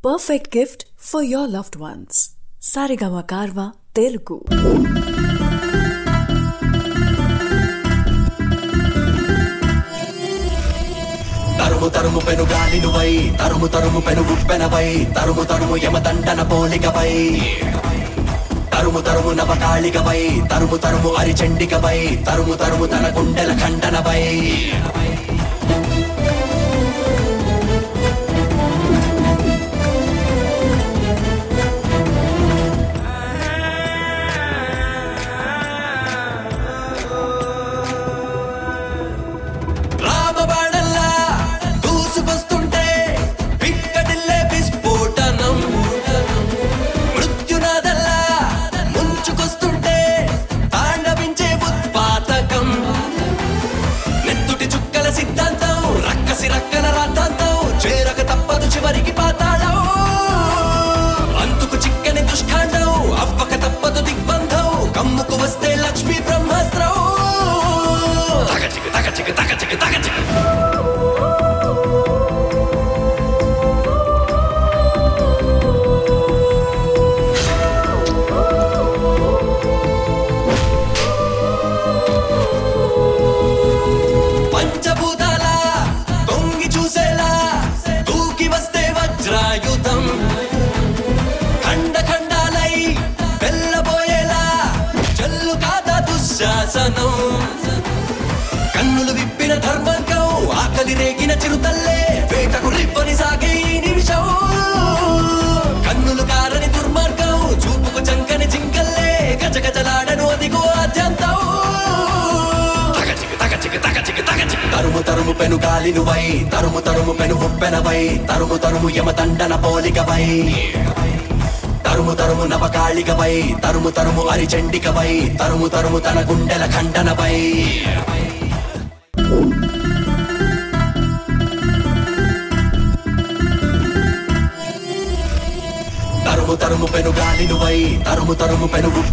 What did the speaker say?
perfect gift for your loved ones. Sarigama Karva Telugu. తరుము తరుము పెను గాలి నువ్వై తరుము తరుము పెను ఉప్పెనవై తరుము తరుము యమదండన పోలికవై తరుము తరుము నవకాళికవై తరుము తరుము అరిచండికవై తరుము తరుము తన గుండెల ఖండనవై రామబాణల్లా దూసుకొస్తుంటే పిక్కటిల్లే విస్ఫోటనం మృత్యునాదల్లా ముంచుకొస్తుంటే తాండవించే ఉత్పాతకం నెత్తుటి చుక్కల సిద్ధాంతం రక్కసి రక్కల రాద్ధాంతం చేరక తప్పదు చివరికి పాతాళం అంతుకు చిక్కని దుష్కాండం అవ్వక తప్పదు దిగ్బంధం కమ్ముకు వస్తే లక్ష్మీ బ్రహ్మాస్త్రం తగచిక తగచిక తగచిక తగచిక పంచభూతాల తొంగి చూసేలా దూకి వస్తే వజ్రాయుధం ఖండ ఖండాలై వెళ్ళబోయేలా జల్లు కాదా దుశ్శాసనం కన్నులు విప్పిన ధర్మంకం ఆకలి రేగిన చిరుతల్లే వేటకు రిప్పని సాగే ఈ నిమిషం కన్నులు కారని దుర్మార్గం చూపుకు చంకని జింకల్లే గజగజలాడను అదిగో ఆద్యంతం తగచిక తగచిక తగచిక తగచిక తరుము తరుము పెను గాలి నువ్వై తరుము తరుము పెను ఉప్పెనవై తరుము తరుము యమదండన పోలికవై తరుము తరుము నవకాళికవై తరుము తరుము అరిచండికవై తరుము తరుము తన గుండెల ఖండనవై తరుము తరుము పెను గాలి నువ్వై తరుము తరుము పెను ఉప్పె